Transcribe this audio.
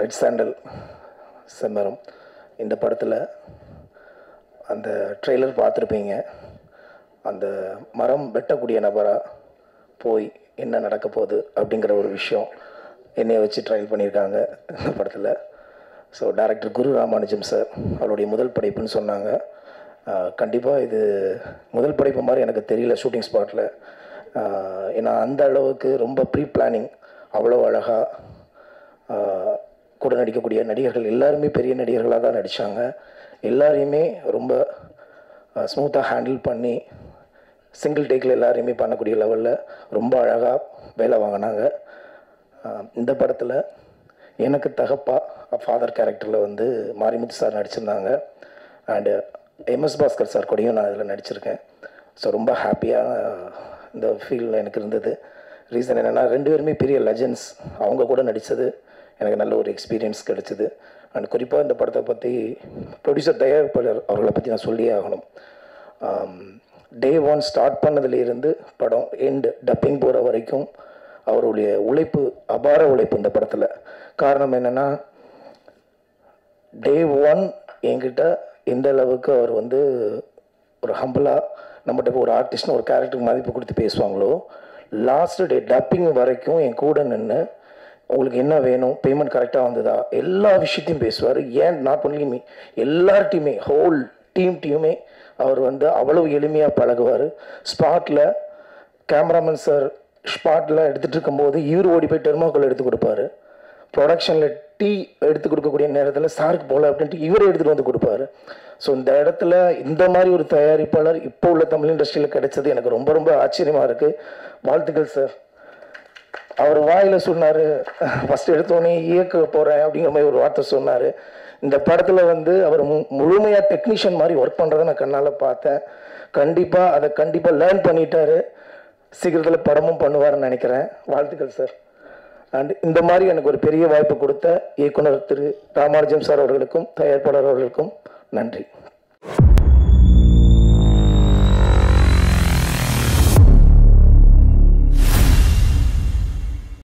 red sandal செம்மரம் இந்த படத்தில் அந்த ட்ரெய்லர் பார்த்துருப்பீங்க அந்த மரம் வெட்டக்கூடிய நபராக போய் என்ன நடக்க போகுது அப்படிங்கிற ஒரு விஷயம் என்னைய வச்சு ட்ரையல் பண்ணியிருக்காங்க இந்த படத்தில் so director Guru Ramanujam sir அவருடைய முதல் படைப்புன்னு சொன்னாங்க கண்டிப்பாக இது முதல் படைப்பு மாதிரி எனக்கு தெரியல ஷூட்டிங் ஸ்பாட்டில் ஏன்னா அந்த அளவுக்கு ரொம்ப ப்ரீ பிளானிங் அவ்வளோ அழகாக கூட நடிக்கக்கூடிய நடிகர்கள் எல்லாருமே பெரிய நடிகர்களாக தான் நடித்தாங்க எல்லாரையுமே ரொம்ப ஸ்மூத்தாக ஹேண்டில் பண்ணி சிங்கிள் டேக்கில் எல்லாரையுமே பண்ணக்கூடிய லெவலில் ரொம்ப அழகாக வேலை வாங்கினாங்க ஆஹ் இந்த படத்தில் எனக்கு தகப்பா ஃபாதர் கேரக்டரில் வந்து மாரிமுத்து சார் நடிச்சிருந்தாங்க அண்டு எம்எஸ் பாஸ்கர் சார் கூடயும் நான் இதில் நடிச்சிருக்கேன் ஸோ ரொம்ப ஹாப்பியாக இந்த ஃபீல் எனக்கு இருந்தது ரீசன் என்னென்னா ரெண்டு பேருமே பெரிய லெஜண்ட்ஸ் அவங்க கூட நடித்தது எனக்கு நல்ல ஒரு எக்ஸ்பீரியன்ஸ் கிடைச்சிது அண்ட் குறிப்பாக இந்த படத்தை பற்றி ப்ரொடியூசர் தயாரிப்பாளர் அவர்களை பற்றி நான் சொல்லியே ஆகணும் டே ஒன் ஸ்டார்ட் பண்ணதுலேருந்து படம் எண்டு டப்பிங் போகிற வரைக்கும் அவருடைய உழைப்பு அபார உழைப்பு இந்த படத்தில் காரணம் என்னென்னா டே ஒன் என்கிட்ட எந்த அளவுக்கு அவர் வந்து ஒரு ஹம்பிளாக நம்மகிட்ட ஒரு ஆர்டிஸ்ட்னு ஒரு கேரக்டருக்கு மதிப்பு கொடுத்து பேசுவாங்களோ லாஸ்ட் டே டப்பிங் வரைக்கும் என் கூட நின்று உங்களுக்கு என்ன வேணும் பேமெண்ட் கரெக்டாக வந்ததா எல்லா விஷயத்தையும் பேசுவார் ஏன் நாட் ஒன்லி மீ எல்லார்ட்டையுமே ஹோல் டீம் டீமே அவர் வந்து அவ்வளவு எளிமையாக பழகுவார் ஸ்பாட்டில் கேமராமேன் சார் ஸ்பாட்டில் எடுத்துகிட்டு இருக்கும்போது இவர் ஓடி போய் டெர்மாக்கோல் எடுத்து கொடுப்பாரு ப்ரொடக்ஷனில் டீ எடுத்து கொடுக்கக்கூடிய நேரத்தில் சாருக்கு போகல அப்படின்ட்டு இவரே எடுத்துகிட்டு வந்து கொடுப்பாரு ஸோ இந்த இடத்துல இந்த மாதிரி ஒரு தயாரிப்பாளர் இப்போ உள்ள தமிழ் இண்டஸ்ட்ரியில் கிடைச்சது எனக்கு ரொம்ப ரொம்ப ஆச்சரியமாக இருக்குது வாழ்த்துக்கள் சார் அவர் வாயில் சொன்னார் ஃபஸ்ட் எடுத்தோடனே இயக்க போகிறேன் அப்படிங்கிற மாதிரி ஒரு வார்த்தை சொன்னார் இந்த படத்தில் வந்து அவர் மு முழுமையாக டெக்னீஷியன் மாதிரி ஒர்க் பண்ணுறதை நான் கண்ணால் பார்த்தேன் கண்டிப்பாக அதை கண்டிப்பாக லேர்ன் பண்ணிட்டாரு சீக்கிரத்தில் படமும் பண்ணுவார்னு நினைக்கிறேன் வாழ்த்துக்கள் சார் அண்ட் இந்த மாதிரி எனக்கு ஒரு பெரிய வாய்ப்பு கொடுத்த இயக்குனர் திரு ராமானுஜம் சார் அவர்களுக்கும் தயாரிப்பாளர் அவர்களுக்கும் நன்றி